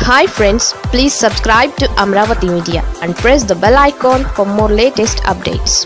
hi friends please subscribe to Amaravati media and press the bell icon for more latest updates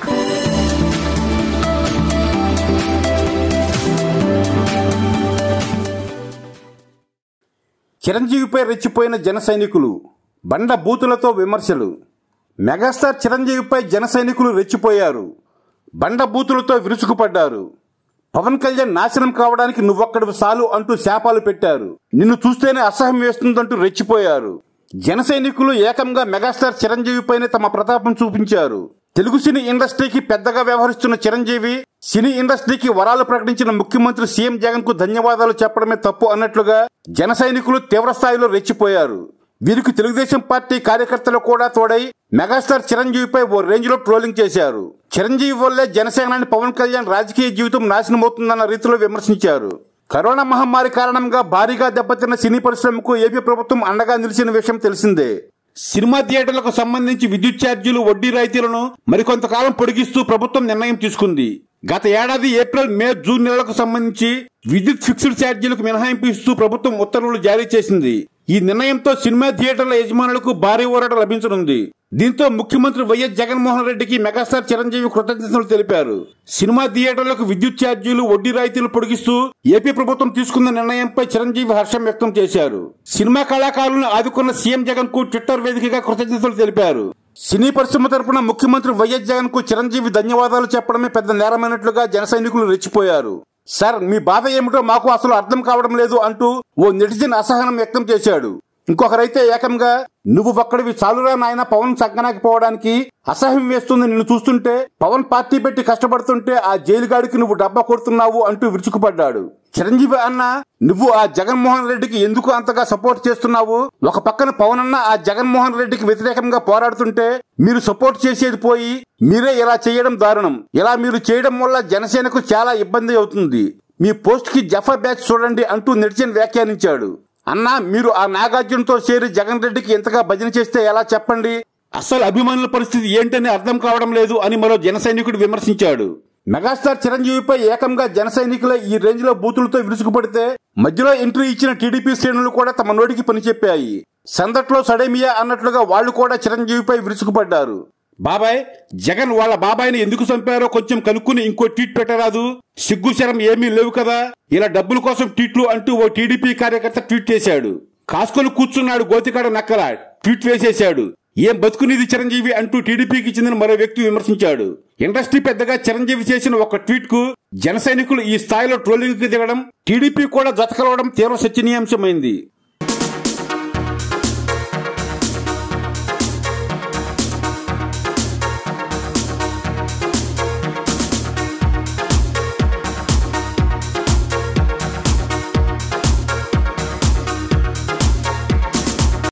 చిరంజీవిపై రెచ్చిపోయిన జన సైనికులు బండ బూతులతో విమర్శలు మెగాస్టార్ చిరంజీవిపై జన సైనికులు రెచ్చిపోయారు బండ బూతులతో విరుచుకుపడ్డారు పవన్ కళ్యాణ్ నాశనం కావడానికి నువ్వొక్కడివి సాలు అంటూ శాపాలు పెట్టారు నిన్ను చూస్తేనే అసహ్యం వేస్తుందంటూ రెచ్చిపోయారు జన సైనికులు ఏకంగా మెగాస్టార్ చిరంజీవిపైనే తమ ప్రతాపం చూపించారు తెలుగు సినీ ఇండస్ట్రీకి పెద్దగా వ్యవహరిస్తున్న చిరంజీవి సినీ ఇండస్ట్రీకి వరాలు ప్రకటించిన ముఖ్యమంత్రి సీఎం జగన్ కు ధన్యవాదాలు చెప్పడమే తప్పు అన్నట్లుగా జన సైనికులు తీవ్ర స్థాయిలో రెచ్చిపోయారు వీరికి తెలుగుదేశం పార్టీ కార్యకర్తలు కూడా తోడై మెగాస్టార్ చిరంజీవిపై ఓ రేంజ్ లో ట్రోలింగ్ చేశారు చిరంజీవి వల్లే జనసేనాని పవన్ కళ్యాణ్ రాజకీయ జీవితం నాశనమవుతుందన్న రీతిలో విమర్శించారు కరోనా మహమ్మారి కారణంగా భారీగా దెబ్బతిన్న సినీ పరిశ్రమకు ఏపీ ప్రభుత్వం అండగా నిలిచిన విషయం తెలిసిందే సినిమా థియేటర్లకు సంబంధించి విద్యుత్ ఛార్జీలు వడ్డీ రాయితీలను మరికొంతకాలం పొడిగిస్తూ ప్రభుత్వం నిర్ణయం తీసుకుంది గత ఏడాది ఏప్రిల్ మే జూన్ నెలలకు సంబంధించి విద్యుత్ ఫిక్స్డ్ ఛార్జీలకు మినహాయింపు ఇస్తూ ప్రభుత్వం ఉత్తర్వులు జారీ చేసింది ఈ నిర్ణయంతో సినిమా థియేటర్ల యజమానులకు భారీ ఊరట లభించనుంది దీంతో ముఖ్యమంత్రి వైఎస్ జగన్మోహన్ రెడ్డికి మెగాస్టార్ చిరంజీవి కృతజ్ఞతలు తెలిపారు సినిమా థియేటర్లకు విద్యుత్ ఛార్జీలు వడ్డీ రాయితీలు పొడిగిస్తూ ఏపీ ప్రభుత్వం తీసుకున్న నిర్ణయంపై చిరంజీవి హర్షం వ్యక్తం చేశారు సినిమా కళాకారులను ఆదుకున్న సీఎం జగన్ కు ట్విట్టర్ వేదికగా కృతజ్ఞతలు తెలిపారు సినీ పరిశ్రమ తరపున ముఖ్యమంత్రి వైఎస్ జగన్ కు చిరంజీవి ధన్యవాదాలు చెప్పడమే పెద్ద నేరమైనట్లుగా జన సైనికులు రెచ్చిపోయారు సార్ మీ బాధ ఏమిటో మాకు అసలు అర్థం కావడం లేదు అంటూ ఓ నెటిజన్ అసహనం వ్యక్తం చేశాడు ఇంకొకరైతే ఏకంగా నువ్వు ఒక్కడివి చాలురా నాయన పవన్ సంకనాకి పోవడానికి అసహ్యం వేస్తుంది నిన్ను చూస్తుంటే పవన్ పార్టీ పెట్టి కష్టపడుతుంటే ఆ జైలుగాడికి నువ్వు డబ్బా కొడుతున్నావు అంటూ విరుచుకుపడ్డాడు చిరంజీవి అన్న నువ్వు ఆ జగన్మోహన్ రెడ్డికి ఎందుకు అంతగా సపోర్ట్ చేస్తున్నావు ఒక పక్కన పవన్ అన్న ఆ జగన్మోహన్ రెడ్డికి వ్యతిరేకంగా పోరాడుతుంటే మీరు సపోర్ట్ చేసేది పోయి మీరే ఇలా చేయడం దారుణం ఇలా మీరు చేయడం వల్ల జనసేనకు చాలా ఇబ్బంది అవుతుంది మీ పోస్ట్ కి జఫర్ బ్యాచ్ చూడండి అంటూ నెటిజన్ వ్యాఖ్యానించాడు అన్నా మీరు ఆ నాగార్జునతో చేరి జగన్ రెడ్డికి ఎంతగా భజన చేస్తే ఎలా చెప్పండి అసలు అభిమానుల పరిస్థితి ఏంటని అర్థం కావడం లేదు అని మరో జన సైనికుడు విమర్శించాడు మెగాస్టార్ చిరంజీవిపై ఏకంగా జన సైనికులే ఈ రేంజ్ లో బూతులతో విరుచుకుపడితే మధ్యలో ఎంట్రీ ఇచ్చిన టీడీపీ శ్రేణులు కూడా తమ నోటికి పని చెప్పాయి సందట్లో సడేమియా అన్నట్లుగా వాళ్ళు కూడా చిరంజీవిపై విరుచుకుపడ్డారు బాబాయ్ జగన్ వాళ్ళ బాబాయ్ని ఎందుకు చంపారో కొంచెం కనుక్కుని ఇంకో ట్వీట్ పెట్టరాదు సిగ్గు శరం ఏమీ లేవు కదా ఇలా డబ్బుల కోసం ట్వీట్లు అంటూ ఓ టీడీపీ కార్యకర్త ట్వీట్ చేశాడు కాసుకొని కూర్చున్నాడు గోతికాడ నక్కల ట్వీట్ వేసేశాడు ఏం బతుకునిది చిరంజీవి అంటూ టీడీపీకి చెందిన మరో వ్యక్తి విమర్శించాడు ఇండస్ట్రీ పెద్దగా చిరంజీవి చేసిన ఒక ట్వీట్ కు జన సైనికులు ఈ స్థాయిలో ట్రోలింగ్ కి దిగడం టీడీపీ కూడా జతకలవడం తీవ్ర చర్చనీయాంశమైంది